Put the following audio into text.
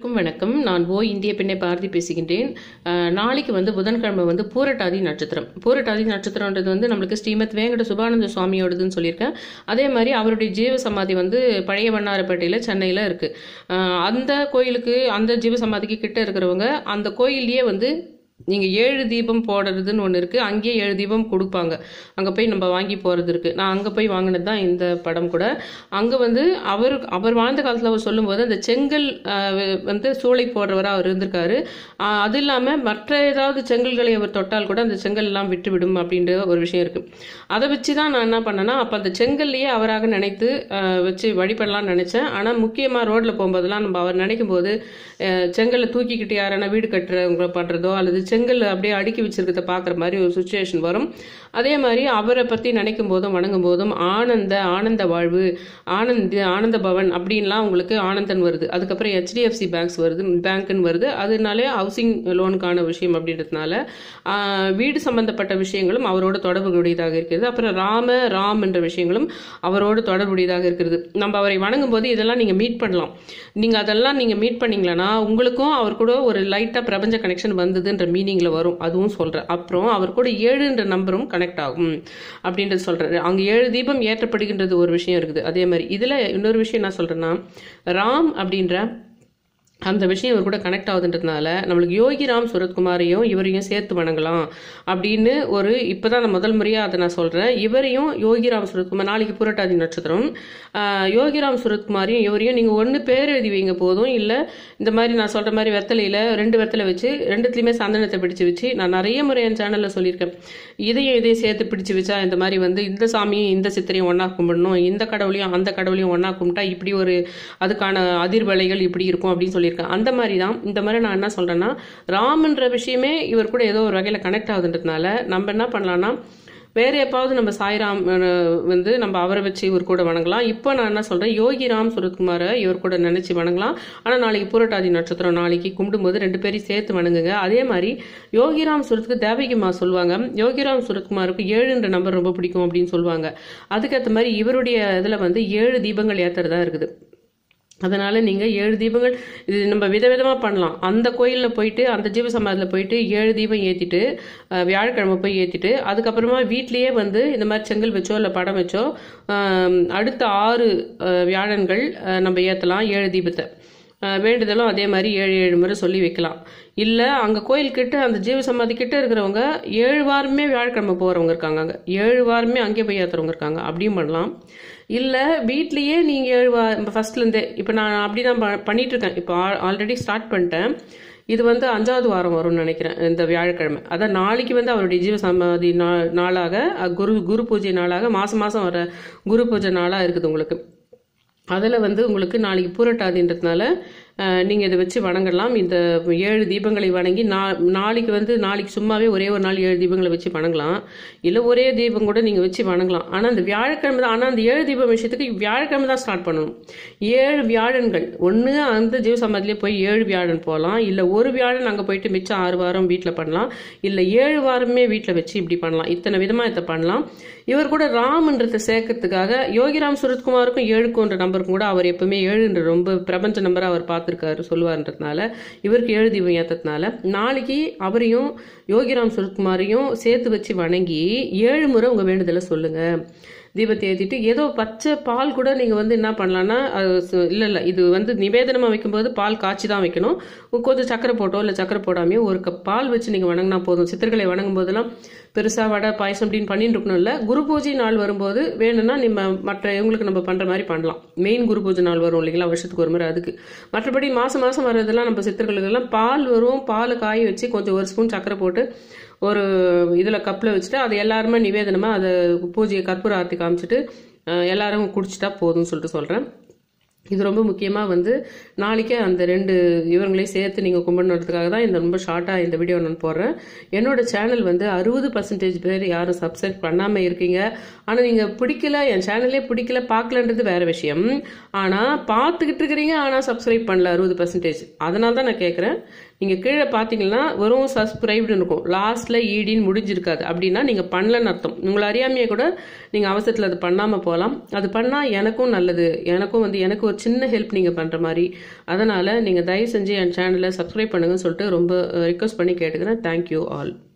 அனைவருக்கும் வணக்கம் நான் ஓ இந்திய பெண்ணை பாரதி பேசுகின்றேன் அஹ், நாளைக்கு வந்து புதன்கிழமை வந்து பூரட்டாதி நட்சத்திரம் பூரட்டாதி நட்சத்திரம்ன்றது வந்து நம்மளுக்கு ஸ்ரீமத் வேங்கட சுபானந்த சுவாமியோடதுன்னு சொல்லியிருக்கேன் அதே மாதிரி அவருடைய ஜீவ சமாதி வந்து பழைய வண்ணாரப்பேட்டையில் சென்னையில் இருக்கு அஹ், அந்த கோயிலுக்கு அந்த ஜீவ சமாதிக்கு கிட்ட இருக்கிறவங்க அந்த கோயில்லயே வந்து நீங்கள் ஏழு தீபம் போடுறதுன்னு ஒன்று இருக்குது அங்கேயே ஏழு தீபம் கொடுப்பாங்க அங்கே போய் நம்ம வாங்கி போகிறது இருக்குது நான் அங்கே போய் வாங்கினது தான் இந்த படம் கூட அங்கே வந்து அவர் அவர் வாழ்ந்த காலத்தில் அவர் சொல்லும்போது அந்த செங்கல் ஆஹ், வந்து சூளை போடுறவராக அவர் இருந்திருக்காரு ஆஹ், அது இல்லாமல் மற்ற ஏதாவது செங்கல்களை அவர் தொட்டால் கூட அந்த செங்கல் எல்லாம் விட்டுவிடும் அப்படின்ற ஒரு விஷயம் இருக்குது அதை வச்சு தான் நான் என்ன பண்ணேன்னா அப்போ அந்த செங்கல்லையே அவராக நினைத்து ஆஹ், வச்சு வழிபடலாம்னு நினச்சேன் ஆனால் முக்கியமாக ரோட்டில் போகும்போதெல்லாம் நம்ம அவர் நினைக்கும் போது ஆஹ், செங்கல்லை தூக்கிக்கிட்டு யாரான வீடு கட்டுறவங்க பண்ணுறதோ அல்லது செங்கல் அப்படியே அடுக்கி வச்சிருக்கிறத பார்க்குற மாதிரி ஒரு சுச்சுவேஷன் வரும் அதே மாதிரி அவரை பற்றி நினைக்கும் போதும் வணங்கும் போதும் ஆனந்த ஆனந்த வாழ்வு ஆனந்த் ஆனந்த பவன் அப்படின்லாம் உங்களுக்கு ஆனந்தன் வருது அதுக்கப்புறம் ஹெச்டிஎஃப்சி பேங்க்ஸ் வருது பேங்க்னு வருது அதனாலே ஹவுசிங் லோனுக்கான விஷயம் அப்படின்றதுனால ஆஹ், வீடு சம்பந்தப்பட்ட விஷயங்களும் அவரோட தொடர்புடையதாக இருக்கிறது அப்புறம் ராம ராம் என்ற விஷயங்களும் அவரோடு தொடர்புடையதாக இருக்கிறது நம்ம அவரை வணங்கும் போது இதெல்லாம் நீங்கள் மீட் பண்ணலாம் நீங்கள் அதெல்லாம் நீங்கள் மீட் பண்ணீங்களன்னா உங்களுக்கும் அவர் கூட ஒரு லைட்டாக பிரபஞ்ச கனெக்ஷன் வந்ததுன்ற மீனிங்கில் வரும் அதுவும் சொல்கிறேன் அப்புறம் அவர் கூட ஏழுன்ற நம்பரும் கனெக்ட் ஆகும் அப்படின்றது சொல்கிறேன் அங்கே ஏழு தீபம் ஏற்றப்படுகின்றது ஒரு விஷயம் இருக்குது அதே மாதிரி இதில் இன்னொரு விஷயம் என்ன சொல்கிறேன்னா ராம் அப்படின்ற அந்த விஷயம் இவர் கூட கனெக்ட் ஆகுதுன்றதுனால நம்மளுக்கு யோகிராம் சுரத்குமாரையும் இவரையும் சேர்த்து வணங்கலாம் அப்படின்னு ஒரு இப்போதான் நான் முதல் முறையாக அதை நான் சொல்கிறேன் இவரையும் யோகிராம் சுரத்குமார் நாளைக்கு புரட்டாதி நட்சத்திரம் ஆஹ், யோகிராம் சுரத்குமாரையும் இவரையும் நீங்கள் ஒன்று பேர் எழுதி வைங்க போதும் இல்லை இந்த மாதிரி நான் சொல்கிற மாதிரி வெத்தலையில் ரெண்டு வெத்தலை வச்சு ரெண்டுத்துலேயுமே சந்தனத்தை பிடிச்சு வச்சு நான் நிறைய முறை என் சேனலில் சொல்லியிருக்கேன் இதையும் இதையும் சேர்த்து பிடிச்சு வச்சா இந்த மாதிரி வந்து இந்த சாமியும் இந்த சித்திரையும் ஒன்றா கும்பிடணும் இந்த கடவுளையும் அந்த கடவுளையும் ஒன்றா கும்பிட்டா இப்படி ஒரு அதுக்கான அதிர்வலைகள் இப்படி இருக்கும் அப்படின்னு சொல்லியிருக்கேன் அந்த மாதிரி தான் இந்த மாதிரி நான் என்ன சொல்கிறேன்னா ராமன்ற விஷயமே இவர் கூட ஏதோ ஒரு வகையில் கனெக்ட் ஆகுதுன்றதுனால நம்ம என்ன பண்ணலாம்னா வேற எப்பாவது நம்ம சாய்ராம் அஹ், வந்து நம்ம அவரை வச்சு இவர் கூட வணங்கலாம் இப்போ நான் என்ன சொல்கிறேன் யோகிராம் சுரத்குமாரை இவர் கூட நினச்சி வணங்கலாம் ஆனால் நாளைக்கு பூரட்டாதி நட்சத்திரம் நாளைக்கு கும்பிடும்போது ரெண்டு பேரையும் சேர்த்து வணங்குங்க அதே மாதிரி யோகிராம் சுரத்துக்கு தேவகிமா சொல்லுவாங்க யோகிராம் சுரத்குமாருக்கு ஏழுன்ற நம்பர் ரொம்ப பிடிக்கும் அப்படின்னு சொல்லுவாங்க அதுக்கேற்ற மாதிரி இவருடைய இதில் வந்து ஏழு தீபங்கள் ஏற்றுறதா இருக்குது அதனால நீங்கள் ஏழு தீபங்கள் இது நம்ம விதவிதமாக பண்ணலாம் அந்த கோயிலில் போயிட்டு அந்த ஜீவ சமாதியில் போயிட்டு ஏழு தீபம் ஏற்றிட்டு வியாழக்கிழமை போய் ஏற்றிட்டு அதுக்கப்புறமா வீட்லேயே வந்து இந்த மாதிரி செங்கல் வச்சோ இல்லை படம் வச்சோ ஆஹ், அடுத்த ஆறு ஆஹ், வியாழன்கள் ஆஹ், நம்ம ஏற்றலாம் ஏழு தீபத்தை ஆஹ், வேண்டுதலும் அதே மாதிரி ஏழு ஏழு முறை சொல்லி வைக்கலாம் இல்லை அங்கே கோயில் கிட்ட அந்த ஜீவ சமாதி கிட்ட இருக்கிறவங்க ஏழு வாரமே வியாழக்கிழமை போகிறவங்க இருக்காங்க அங்கே ஏழு வாரமே அங்கேயே போய் ஏற்றுறவங்க இருக்காங்க அப்படியும் பண்ணலாம் இல்லை வீட்லேயே நீங்கள் ஏழு வா ஃபர்ஸ்ட்லேருந்தே இப்போ நான் அப்படி தான் ப- பண்ணிட்டு இருக்கேன் இப்போ ஆல்ரெடி ஸ்டார்ட் பண்ணிட்டேன் இது வந்து அஞ்சாவது வாரம் வரும்னு நினைக்கிறேன் இந்த வியாழக்கிழமை அதான் நாளைக்கு வந்து அவருடைய ஜீவ சமாதி நா- நாளாக அஹ், குரு குரு பூஜை நாளாக மாதம் மாதம் வர குரு பூஜை நாளாக இருக்குது உங்களுக்கு அதில் வந்து உங்களுக்கு நாளைக்கு பூரட்டாதின்றதுனால நீங்கள் இதை வச்சு வணங்கலாம் இந்த ஏழு தீபங்களை வணங்கி நா நாளைக்கு வந்து நாளைக்கு சும்மாவே ஒரே ஒரு நாள் ஏழு தீபங்களை வச்சு வணங்கலாம் இல்லை ஒரே தீபம் கூட நீங்கள் வச்சு வணங்கலாம் ஆனால் அந்த வியாழக்கிழமை தான் ஆனால் அந்த ஏழு தீபம் விஷயத்துக்கு வியாழக்கிழமை தான் ஸ்டார்ட் பண்ணணும் ஏழு வியாழன்கள் ஒன்று அந்த ஜீவ சமாதிலே போய் ஏழு வியாழன் போகலாம் இல்லை ஒரு வியாழன் அங்கே போயிட்டு மிச்சம் ஆறு வாரம் வீட்டில் பண்ணலாம் இல்லை ஏழு வாரமே வீட்டில் வச்சு இப்படி பண்ணலாம் இத்தனை விதமாக இதை பண்ணலாம் இவர் கூட ராம்ன்றதை சேர்க்கறதுக்காக யோகிராம் சுரத்குமாருக்கும் ஏழுக்குன்ற நம்பருக்கும் கூட அவர் எப்பவுமே ஏழுன்ற ரொம்ப பிரபஞ்ச நம்பரை அவர் பார்த்துருக்காரு சொல்லுவார்ன்றதுனால இவருக்கு ஏழு தீபம் ஏற்றதுனால நாளைக்கு அவரையும் யோகிராம் சுரத்குமாரையும் சேர்த்து வச்சு வணங்கி ஏழு முறை உங்கள் வேண்டுதலை சொல்லுங்கள் தீபத்தை ஏற்றிட்டு ஏதோ பச்சை பால் கூட நீங்கள் வந்து என்ன பண்ணலான்னா இல்லை இல்லை இது வந்து நிவேதனமாக வைக்கும்போது பால் காய்ச்சி தான் வைக்கணும் கொஞ்சம் சக்கரை போட்டோ இல்லை சக்கரை போடாமையோ ஒரு கப் பால் வச்சு நீங்கள் வணங்கினா போதும் சித்தர்களை வணங்கும் போதெல்லாம் பெருசாக வடை பாயசம் அப்படின்னு பண்ணிட்டு இருக்கணும் இல்லை குரு பூஜை நாள் வரும்போது வேணும்னா நம்ம மற்ற இவங்களுக்கு நம்ம பண்ணுற மாதிரி பண்ணலாம் மெயின் குரு பூஜை நாள் வரும் இல்லைங்களா வருஷத்துக்கு ஒரு முறை அதுக்கு மற்றபடி மாதம் மாதம் வர்றதெல்லாம் நம்ம சித்தர்களுக்கெல்லாம் பால் வரும் பாலை காய வச்சு கொஞ்சம் ஒரு ஸ்பூன் சக்கரை போட்டு ஒரு இதில் கப்பில் வச்சுட்டு அது எல்லாருமே நிவேதனமாக அதை பூஜையை கற்பூர ஆர்த்தி காமிச்சிட்டு அஹ், எல்லாரும் குடிச்சிட்டா போதும்னு சொல்லிட்டு சொல்கிறேன் இது ரொம்ப முக்கியமாக வந்து நாளைக்கே அந்த ரெண்டு இவங்களையும் சேர்த்து நீங்கள் கும்பிடணுன்றதுக்காக தான் இந்த ரொம்ப ஷார்ட்டாக இந்த வீடியோ நான் போடுறேன் என்னோட சேனல் வந்து அறுபது பர்சன்டேஜ் பேர் யாரும் சப்ஸ்கிரைப் பண்ணாமல் இருக்கீங்க ஆனால் நீங்கள் பிடிக்கல என் சேனலே பிடிக்கல பார்க்கலன்றது வேற விஷயம் ஆனால் பார்த்துக்கிட்டு இருக்கிறீங்க ஆனால் சப்ஸ்கிரைப் பண்ணல அறுபது பர்சன்டேஜ் அதனால தான் நான் கேட்குறேன் நீங்கள் கீழே பார்த்தீங்கன்னா வெறும் சப்ஸ்கிரைப்டு இருக்கும் லாஸ்ட்டில் ஈடின்னு முடிஞ்சிருக்காது அப்படின்னா நீங்கள் பண்ணலன்னு அர்த்தம் உங்களை அறியாமையே கூட நீங்கள் அவசரத்தில் அது பண்ணாமல் போகலாம் அது பண்ணால் எனக்கும் நல்லது எனக்கும் வந்து எனக்கு ஒரு சின்ன ஹெல்ப் நீங்கள் பண்ணுற மாதிரி அதனால் நீங்கள் தயவு செஞ்சு என் சேனலை சப்ஸ்கிரைப் பண்ணுங்கன்னு சொல்லிட்டு ரொம்ப ரிக்வஸ்ட் பண்ணி கேட்டுக்கிறேன் தேங்க்யூ ஆல்